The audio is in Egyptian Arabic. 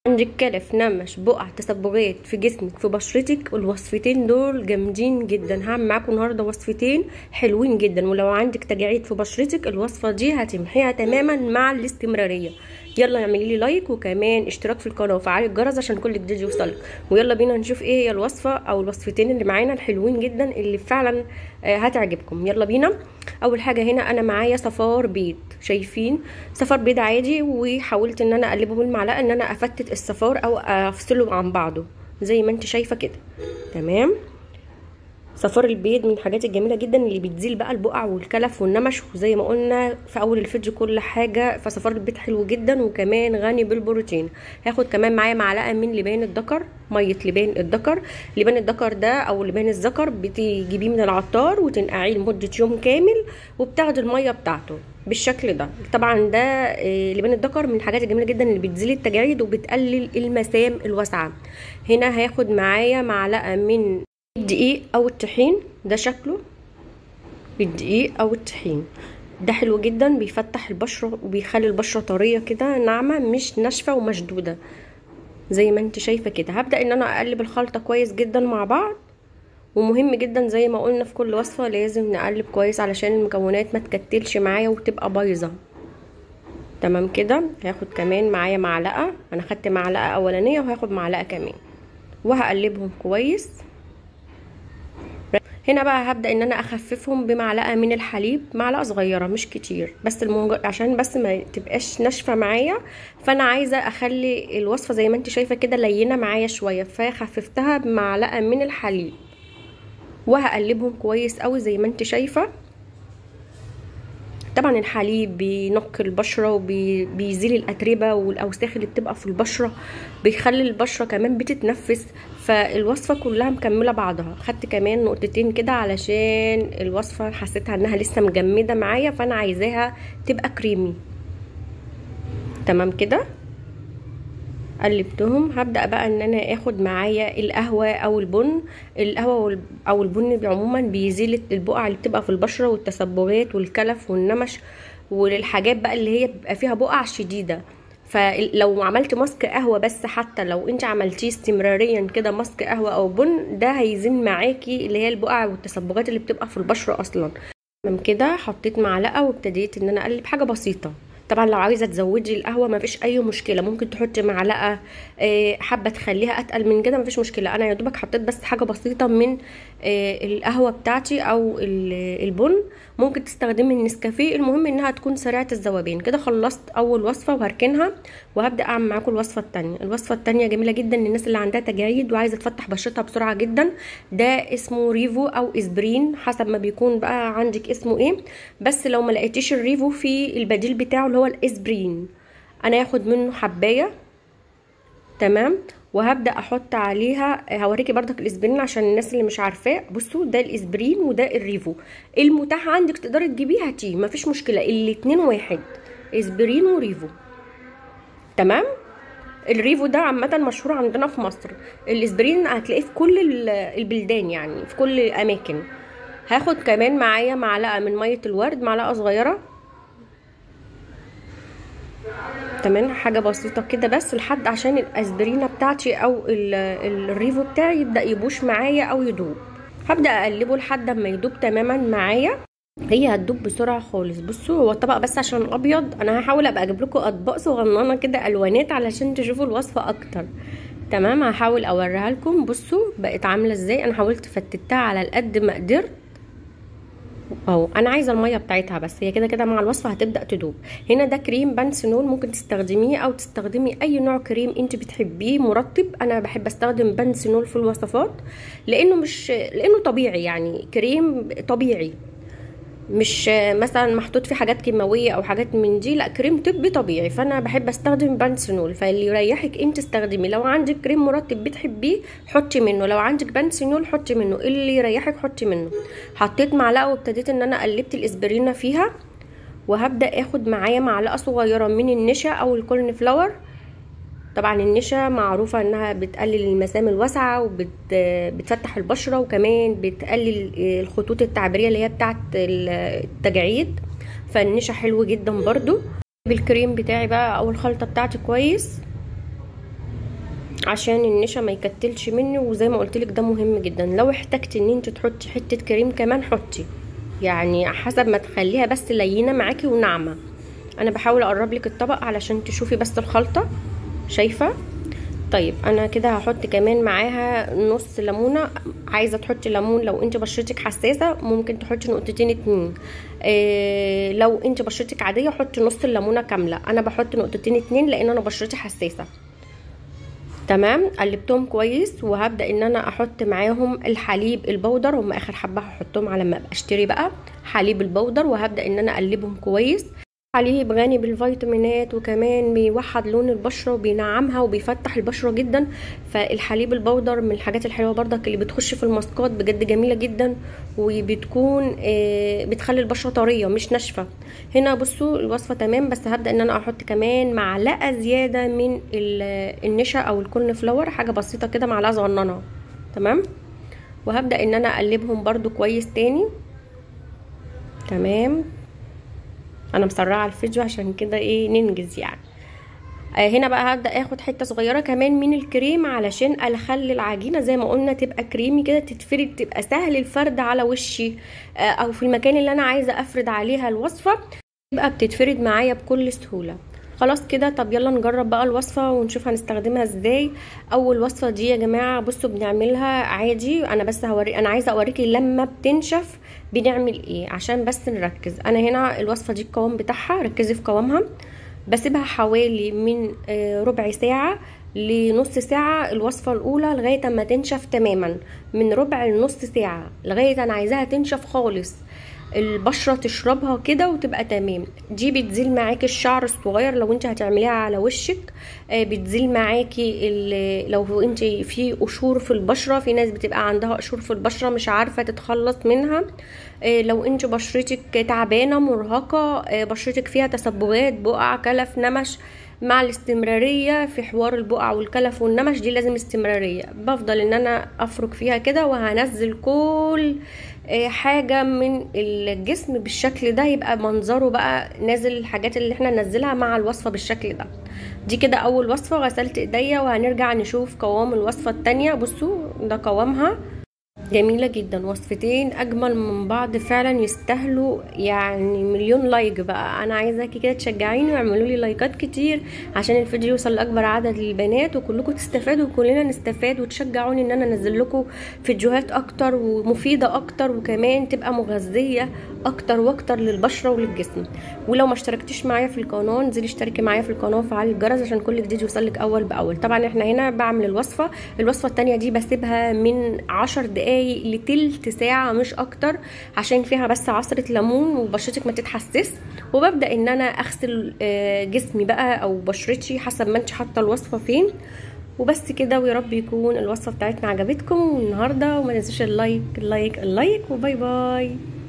عندك كلف نمش بقع تسبغات في جسمك في بشرتك الوصفتين دول جامدين جدا هعمل معاكم النهارده وصفتين حلوين جدا ولو عندك تجاعيد في بشرتك الوصفه دي هتمحيها تماما مع الاستمراريه يلا اعملي لي لايك وكمان اشتراك في القناه وفعلي الجرس عشان كل جديد يوصلك ويلا بينا نشوف ايه هي الوصفه او الوصفتين اللي معانا الحلوين جدا اللي فعلا هتعجبكم يلا بينا اول حاجه هنا انا معايا صفار بيض شايفين صفار بيض عادي وحاولت ان انا اقلبه بالمعلقه ان انا افتت الصفار او افصله عن بعضه زي ما انت شايفه كده تمام صفار البيض من الحاجات الجميله جدا اللي بتزيل بقى البقع والكلف والنمش وزي ما قلنا في اول الفيديو كل حاجه فصفار البيض حلو جدا وكمان غني بالبروتين هاخد كمان معايا معلقه من لبان الذكر ميه لبان الذكر لبان الذكر ده او لبان الذكر بتجيبيه من العطار وتنقعيه لمده يوم كامل وبتاخدي الميه بتاعته بالشكل ده طبعا ده لبان الذكر من الحاجات الجميله جدا اللي بتزيل التجاعيد وبتقلل المسام الواسعه هنا هاخد معايا معلقه من الدقيق او الطحين ده شكله الدقيق او الطحين ده حلو جدا بيفتح البشره وبيخلي البشره طريه كده ناعمه مش ناشفه ومشدوده زي ما انت شايفه كده هبدا ان انا اقلب الخلطه كويس جدا مع بعض ومهم جدا زي ما قلنا في كل وصفه لازم نقلب كويس علشان المكونات ما تكتلش معايا وتبقى بايظه تمام كده هاخد كمان معايا معلقه انا خدت معلقه اولانيه وهاخد معلقه كمان وهقلبهم كويس هنا بقى هبدا ان انا اخففهم بمعلقه من الحليب معلقه صغيره مش كتير بس المونج... عشان بس ما تبقاش ناشفه معايا فانا عايزه اخلي الوصفه زي ما انت شايفه كده لينه معايا شويه فخففتها بمعلقه من الحليب وهقلبهم كويس قوي زي ما انت شايفه طبعا الحليب بينقي البشره وبيزيل الاتربه والاوساخ اللي بتبقى في البشره بيخلي البشره كمان بتتنفس فالوصفه كلها مكمله بعضها خدت كمان نقطتين كده علشان الوصفه حسيتها انها لسه مجمده معايا فانا عايزاها تبقى كريمي تمام كده قلبتهم هبدا بقى ان انا اخد معايا القهوه او البن القهوه او البن عموما بيزيل البقع اللي بتبقى في البشره والتسبغات والكلف والنمش والحاجات بقى اللي هي بيبقى فيها بقع شديده فلو عملت ماسك قهوه بس حتى لو انت عملتيه استمراريا كده ماسك قهوه او بن ده هيزيل معاكي اللي هي البقع والتسبغات اللي بتبقى في البشره اصلا تمام كده حطيت معلقه وابتديت ان انا اقلب حاجه بسيطه طبعا لو عايزه تزودي القهوه ما فيش اي مشكله ممكن تحطي معلقه حابه تخليها اتقل من كده ما فيش مشكله انا يا دوبك حطيت بس حاجه بسيطه من القهوه بتاعتي او البن ممكن تستخدمي النسكافيه المهم انها تكون سريعه الذوبان كده خلصت اول وصفه وهركنها وهبدا اعمل معاكم الوصفه الثانيه الوصفه الثانيه جميله جدا للناس اللي عندها تجاعيد وعايزه تفتح بشرتها بسرعه جدا ده اسمه ريفو او اسبرين حسب ما بيكون بقى عندك اسمه ايه بس لو ما لقيتيش الريفو في البديل بتاعه اللي هو الاسبرين انا هاخد منه حبايه تمام وهبدا احط عليها هوريكي بردك الاسبرين عشان الناس اللي مش عارفاه بصوا ده الاسبرين وده الريفو المتاح عندك تقدري تجيبيه هاتيه مفيش مشكله الاتنين واحد اسبرين وريفو تمام الريفو ده عامه مشهور عندنا في مصر الاسبرين هتلاقيه في كل البلدان يعني في كل الاماكن هاخد كمان معايا معلقه من ميه الورد معلقه صغيره تمام حاجه بسيطه كده بس لحد عشان الاسبرينه بتاعتي او الريفو بتاعي يبدا يبوش معايا او يدوب هبدا اقلبه لحد ما يدوب تماما معايا هي هتدوب بسرعه خالص بصوا هو الطبق بس عشان ابيض انا هحاول ابقى اجيب لكم اطباق صغننه كده الوانات علشان تشوفوا الوصفه اكتر تمام هحاول اوريها لكم بصوا بقت عامله ازاي انا حاولت فتتها على القد ما قدرت اهو انا عايزه الميه بتاعتها بس هي كده كده مع الوصفه هتبدا تدوب هنا ده كريم بانسينول ممكن تستخدميه او تستخدمي اي نوع كريم انت بتحبيه مرطب انا بحب استخدم بانسينول في الوصفات لانه مش لانه طبيعي يعني كريم طبيعي مش مثلا محطوط فيه حاجات كيماويه او حاجات من دي لا كريم طبي طبيعي فانا بحب استخدم بانسينول فاللي يريحك انت استخدمي لو عندك كريم مرطب بتحبيه حطي منه لو عندك بانسينول حطي منه اللي يريحك حطي منه حطيت معلقه وابتديت ان انا قلبت الاسبرينه فيها وهبدا اخد معايا معلقه صغيره من النشا او الكورن فلاور طبعا النشا معروفة انها بتقلل المسام الواسعة وبتفتح البشرة وكمان بتقلل الخطوط التعبيرية اللي هي بتاعت التجاعيد فالنشا حلو جدا برضو بالكريم بتاعي بقى او الخلطة بتاعتي كويس عشان النشا ما يكتلش مني وزي ما قلت لك ده مهم جدا لو احتجتي ان انت تحطي حته كريم كمان حطي يعني حسب ما تخليها بس لينه معاكي وناعمه انا بحاول اقرب لك الطبق علشان تشوفي بس الخلطه شايفه طيب انا كده هحط كمان معاها نص ليمونه عايزه تحطي ليمون لو انت بشرتك حساسه ممكن تحطي نقطتين اتنين إيه لو انت بشرتك عاديه حطي نص الليمونه كامله انا بحط نقطتين اتنين لان انا بشرتي حساسه تمام قلبتهم كويس وهبدا ان انا احط معاهم الحليب البودر هم اخر حبه هحطهم على ما ابقى اشتري بقى حليب البودر وهبدا ان انا اقلبهم كويس حليب غني بالفيتامينات وكمان بيوحد لون البشره وبينعمها وبيفتح البشره جدا فالحليب البودر من الحاجات الحلوه برضك اللي بتخش في الماسكات بجد جميله جدا وبتكون بتخلي البشره طريه مش ناشفه هنا بصوا الوصفه تمام بس هبدا ان انا احط كمان معلقه زياده من النشا او الكورن فلاور حاجه بسيطه كده معلقه صغننه تمام وهبدا ان انا اقلبهم برده كويس تاني تمام انا مسرعه الفيديو عشان كده ايه ننجز يعني آه هنا بقى هبدا اخد حته صغيره كمان من الكريم علشان اخلي العجينه زي ما قلنا تبقى كريمي كده تتفرد تبقى سهل الفرد على وشي آه او في المكان اللي انا عايزه افرد عليها الوصفه تبقى بتتفرد معايا بكل سهوله خلاص كده طب يلا نجرب بقى الوصفة ونشوف هنستخدمها ازاي اول وصفة دي يا جماعة بصوا بنعملها عادي انا بس هوري انا عايزة اوريكي لما بتنشف بنعمل ايه عشان بس نركز انا هنا الوصفة دي القوام بتاعها ركزي في قوامها بسيبها حوالي من ربع ساعة لنص ساعة الوصفة الأولى لغاية ما تنشف تماما من ربع لنص ساعة لغاية أنا عايزاها تنشف خالص البشرة تشربها كده وتبقى تمام دي بتزيل معاكي الشعر الصغير لو انت هتعمليها على وشك بتزيل معاكي لو انت في قشور في البشرة في ناس بتبقى عندها قشور في البشرة مش عارفة تتخلص منها لو انت بشرتك تعبانة مرهقة بشرتك فيها تسبغات بقع كلف نمش مع الاستمرارية في حوار البقع والكلف والنمش دي لازم استمرارية بفضل ان انا افرك فيها كده وهنزل كل حاجة من الجسم بالشكل ده يبقى منظره بقى نازل الحاجات اللي احنا ننزلها مع الوصفة بالشكل ده دي كده اول وصفة غسلت ايديا وهنرجع نشوف قوام الوصفة التانية بصوا ده قوامها جميله جدا وصفتين اجمل من بعض فعلا يستاهلوا يعني مليون لايك بقى انا عايزاكي كده تشجعيني واعملوا لي لايكات كتير عشان الفيديو يوصل لاكبر عدد للبنات وكلكم تستفادوا وكلنا نستفاد وتشجعوني ان انا انزل لكم فيديوهات اكتر ومفيده اكتر وكمان تبقى مغذيه اكتر واكتر للبشره وللجسم ولو ما اشتركتيش معايا في القناه انزلي اشتركي معايا في القناه وفعلي الجرس عشان كل جديد يوصلك اول باول طبعا احنا هنا بعمل الوصفه الوصفه التانية دي بسيبها من عشر دقايق لتلت ساعة مش اكتر عشان فيها بس عصرة ليمون وبشرتك ما تتحسس وببدأ ان انا اغسل جسمي بقى او بشرتي حسب ما انت حاطة الوصفة فين وبس كده ويا رب يكون الوصفة بتاعتنا عجبتكم النهاردة وما تنسوش اللايك اللايك اللايك وباي باي